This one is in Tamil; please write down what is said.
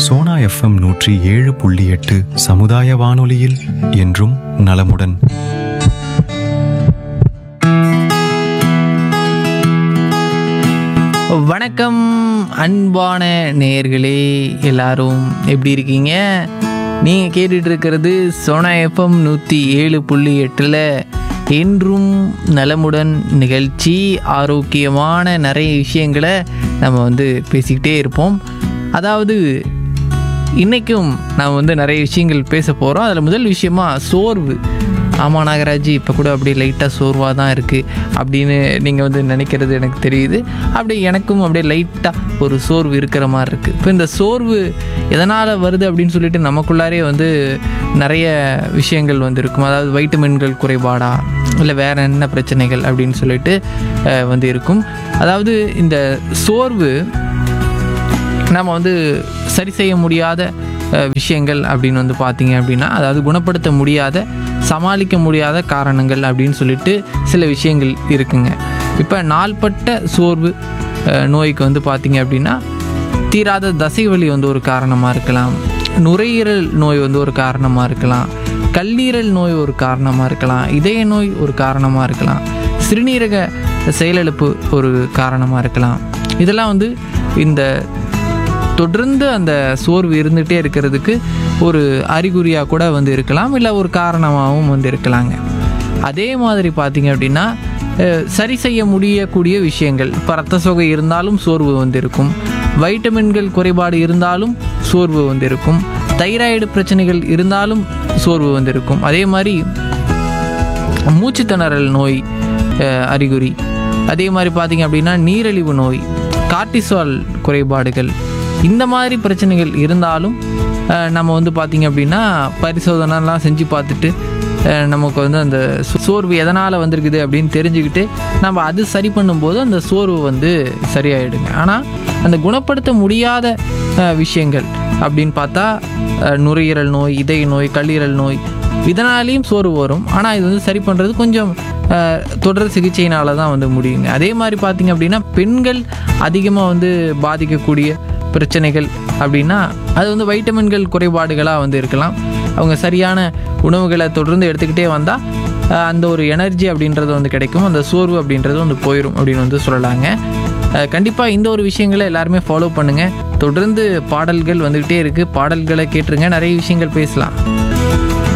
சோனா எஃப்எம் நூற்றி ஏழு புள்ளி எட்டு சமுதாய வானொலியில் என்றும் நலமுடன் வணக்கம் அன்பான நேயர்களே எல்லாரும் எப்படி இருக்கீங்க நீங்கள் கேட்டுட்டு இருக்கிறது சோனா எஃப்எம் நூற்றி ஏழு புள்ளி எட்டில் என்றும் நலமுடன் நிகழ்ச்சி ஆரோக்கியமான நிறைய விஷயங்களை நம்ம வந்து பேசிக்கிட்டே இருப்போம் அதாவது இன்றைக்கும் நாம் வந்து நிறைய விஷயங்கள் பேச போகிறோம் அதில் முதல் விஷயமா சோர்வு ஆமாம் நாகராஜ் இப்போ கூட அப்படியே லைட்டாக சோர்வாக தான் இருக்குது அப்படின்னு நீங்கள் வந்து நினைக்கிறது எனக்கு தெரியுது அப்படியே எனக்கும் அப்படியே லைட்டாக ஒரு சோர்வு இருக்கிற மாதிரி இருக்குது இப்போ இந்த சோர்வு எதனால் வருது அப்படின்னு சொல்லிட்டு நமக்குள்ளாரே வந்து நிறைய விஷயங்கள் வந்து இருக்கும் அதாவது வைட்டமின்கள் குறைபாடா இல்லை வேறு என்ன பிரச்சனைகள் அப்படின்னு சொல்லிட்டு அஹ், வந்து இருக்கும் அதாவது இந்த சோர்வு நம்ம வந்து சரி செய்ய முடியாத அஹ், விஷயங்கள் அப்படின்னு வந்து பார்த்தீங்க அப்படின்னா அதாவது குணப்படுத்த முடியாத சமாளிக்க முடியாத காரணங்கள் அப்படின்னு சொல்லிட்டு சில விஷயங்கள் இருக்குங்க இப்போ நாள்பட்ட சோர்வு அஹ், நோய்க்கு வந்து பார்த்தீங்க அப்படின்னா தீராத தசைவலி வந்து ஒரு காரணமாக இருக்கலாம் நுரையீரல் நோய் வந்து ஒரு காரணமாக இருக்கலாம் கல்லீரல் நோய் ஒரு காரணமாக இருக்கலாம் இதய நோய் ஒரு காரணமாக இருக்கலாம் சிறுநீரக செயலிழப்பு ஒரு காரணமாக இருக்கலாம் இதெல்லாம் வந்து இந்த தொடர்ந்து அந்த சோர்வு இருந்துகிட்டே இருக்கிறதுக்கு ஒரு அறிகுறியாக கூட வந்து இருக்கலாம் இல்லை ஒரு காரணமாகவும் வந்து இருக்கலாங்க அதே மாதிரி பார்த்தீங்க அப்படின்னா அஹ், சரி செய்ய முடியக்கூடிய விஷயங்கள் இப்போ ரத்த சோகை இருந்தாலும் சோர்வு வந்து இருக்கும் வைட்டமின்கள் குறைபாடு இருந்தாலும் சோர்வு வந்து இருக்கும் தைராய்டு பிரச்சனைகள் இருந்தாலும் சோர்வு வந்து இருக்கும் அதே மாதிரி மூச்சு திணறல் நோய் அஹ், அறிகுறி அதே மாதிரி பார்த்தீங்க அப்படின்னா நீரிழிவு நோய் கார்டிசால் குறைபாடுகள் இந்த மாதிரி பிரச்சனைகள் இருந்தாலும் அஹ், நம்ம வந்து பார்த்திங்க அப்படின்னா பரிசோதனைலாம் செஞ்சு பார்த்துட்டு அஹ், நமக்கு வந்து அந்த சோ- சோர்வு எதனால் வந்திருக்குது அப்படின்னு தெரிஞ்சுக்கிட்டு நம்ம அது சரி பண்ணும்போது அந்த சோர்வு வந்து சரியாயிடுங்க ஆனால் அந்த குணப்படுத்த முடியாத அஹ், விஷயங்கள் அப்படின்னு பார்த்தா அஹ், நுரையீரல் நோய் இதய நோய் கல்லீரல் நோய் இதனாலேயும் சோர்வு வரும் ஆனால் இது வந்து சரி பண்ணுறது கொஞ்சம் அஹ், தொடர் சிகிச்சையினால தான் வந்து முடியுங்க அதே மாதிரி பார்த்தீங்க அப்படின்னா பெண்கள் அதிகமாக வந்து பாதிக்கக்கூடிய பிரச்சனைகள் அப்படின்னா அது வந்து வைட்டமின்கள் குறைபாடுகளாக வந்து இருக்கலாம் அவங்க சரியான உணவுகளை தொடர்ந்து எடுத்துக்கிட்டே வந்தால் அந்த ஒரு எனர்ஜி அப்படின்றது வந்து கிடைக்கும் அந்த சோர்வு அப்படின்றது வந்து போயிடும் அப்படின்னு வந்து சொல்லலாங்க கண்டிப்பாக இந்த ஒரு விஷயங்களை எல்லாருமே ஃபாலோ பண்ணுங்கள் தொடர்ந்து பாடல்கள் வந்துக்கிட்டே இருக்குது பாடல்களை கேட்டுருங்க நிறைய விஷயங்கள் பேசலாம்